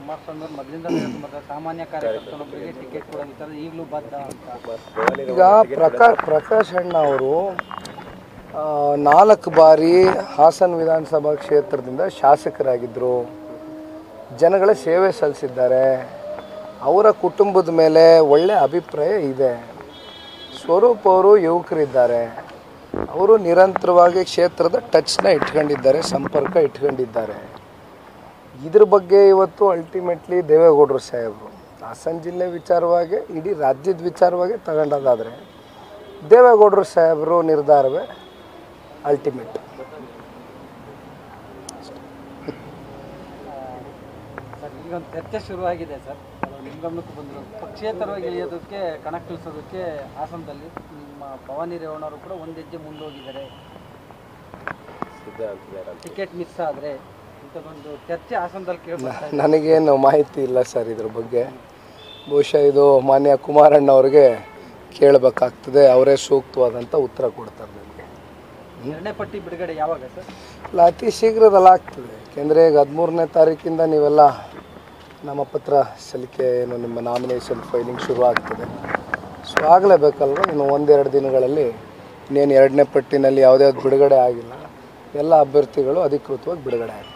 ಕುಮಾರಸ್ವಾಮಿ ಅವರು ಮೊದಲಿಂದ ಹೇಳ್ಕೊಂಡು ಬರ್ತಾರೆ ಸಾಮಾನ್ಯ ಕಾರ್ಯಕರ್ತನೊಬ್ಬರಿಗೆ ಟಿಕೆಟ್ ಕೊಡೋ ವಿಚಾರ ಈಗಲೂ ಬದ್ಧ ಅಂತ ಈಗ ಪ್ರಕಾಶ್ ಪ್ರಕಾಶ್ ಅಣ್ಣ ಅವರು ಆ, ನಾಲ್ಕು ಬಾರಿ ಹಾಸನ ವಿಧಾನಸಭಾ ಕ್ಷೇತ್ರದಿಂದ ಶಾಸಕರಾಗಿದ್ದರು ಜನಗಳ ಸೇವೆ ಸಲ್ಲಿಸಿದ್ದಾರೆ ಅವರ ಕುಟುಂಬದ ಮೇಲೆ ಒಳ್ಳೆ ಅಭಿಪ್ರಾಯ ಇದೆ ಸ್ವರೂಪ್ ಅವರು ಯುವಕರಿದ್ದಾರೆ ಅವರು ನಿರಂತರವಾಗಿ ಕ್ಷೇತ್ರದ ಟಚ್ನ ಇಟ್ಕೊಂಡಿದ್ದಾರೆ ಸಂಪರ್ಕ ಇಟ್ಕೊಂಡಿದ್ದಾರೆ ಇದ್ರ ಬಗ್ಗೆ ಇವತ್ತು ಅಲ್ಟಿಮೇಟ್ಲಿ ದೇವೇಗೌಡರು ಸಾಹೇಬರು ಹಾಸನ ಜಿಲ್ಲೆ ವಿಚಾರವಾಗಿ ಇಡೀ ರಾಜ್ಯದ ವಿಚಾರವಾಗಿ ತಗೊಂಡದಾದರೆ ದೇವೇಗೌಡರು ಸಾಹೇಬರು ನಿರ್ಧಾರವೇ ಅಲ್ಟಿಮೇಟ್ ಸರ್ ಈಗ ಒಂದು ಚರ್ಚೆ ಶುರುವಾಗಿದೆ ಸರ್ ಅದು ನಿಮ್ಮ ಗಮನಕ್ಕೆ ಬಂದರು ಪಕ್ಷೇತರವಾಗಿ ಇಳಿಯೋದಕ್ಕೆ ಕಣಕ್ಕಿಳಿಸೋದಕ್ಕೆ ಹಾಸನದಲ್ಲಿ ನಿಮ್ಮ ಭವಾನಿ ರೇವಣ್ಣವರು ಕೂಡ ಒಂದು ಹೆಜ್ಜೆ ಮುಂದೋಗಿದ್ದಾರೆ ಟಿಕೆಟ್ ಮಿಸ್ ಆದರೆ ಇಂಥದ್ದೊಂದು ಚರ್ಚೆ ಹಾಸನದಲ್ಲಿ ಕೇಳ್ಬೋದು ನನಗೇನು ಮಾಹಿತಿ ಇಲ್ಲ ಸರ್ ಇದ್ರ ಬಗ್ಗೆ ಬಹುಶಃ ಇದು ಮಾನ್ಯ ಕುಮಾರಣ್ಣ ಅವ್ರಿಗೆ ಕೇಳಬೇಕಾಗ್ತದೆ ಅವರೇ ಸೂಕ್ತವಾದಂಥ ಉತ್ತರ ಕೊಡ್ತಾರೆ ನನಗೆ ಎರಡನೇ ಪಟ್ಟಿ ಬಿಡುಗಡೆ ಯಾವಾಗ ಸರ್ ಇಲ್ಲ ಅತಿ ಶೀಘ್ರದಲ್ಲಿ ಆಗ್ತದೆ ಯಾಕೆಂದರೆ ಈಗ ಹದಿಮೂರನೇ ತಾರೀಕಿಂದ ನೀವೆಲ್ಲ ನಮ್ಮ ಪತ್ರ ಸಲ್ಲಿಕೆ ಏನು ನಿಮ್ಮ ನಾಮಿನೇಷನ್ ಫೈಲಿಂಗ್ ಶುರು ಆಗ್ತದೆ ಸೊ ಆಗಲೇಬೇಕಲ್ವ ಇನ್ನು ಒಂದೆರಡು ದಿನಗಳಲ್ಲಿ ಇನ್ನೇನು ಎರಡನೇ ಪಟ್ಟಿನಲ್ಲಿ ಯಾವುದ್ಯಾವ್ದು ಬಿಡುಗಡೆ ಆಗಿಲ್ಲ ಎಲ್ಲ ಅಭ್ಯರ್ಥಿಗಳು ಅಧಿಕೃತವಾಗಿ ಬಿಡುಗಡೆ ಆಗ್ತದೆ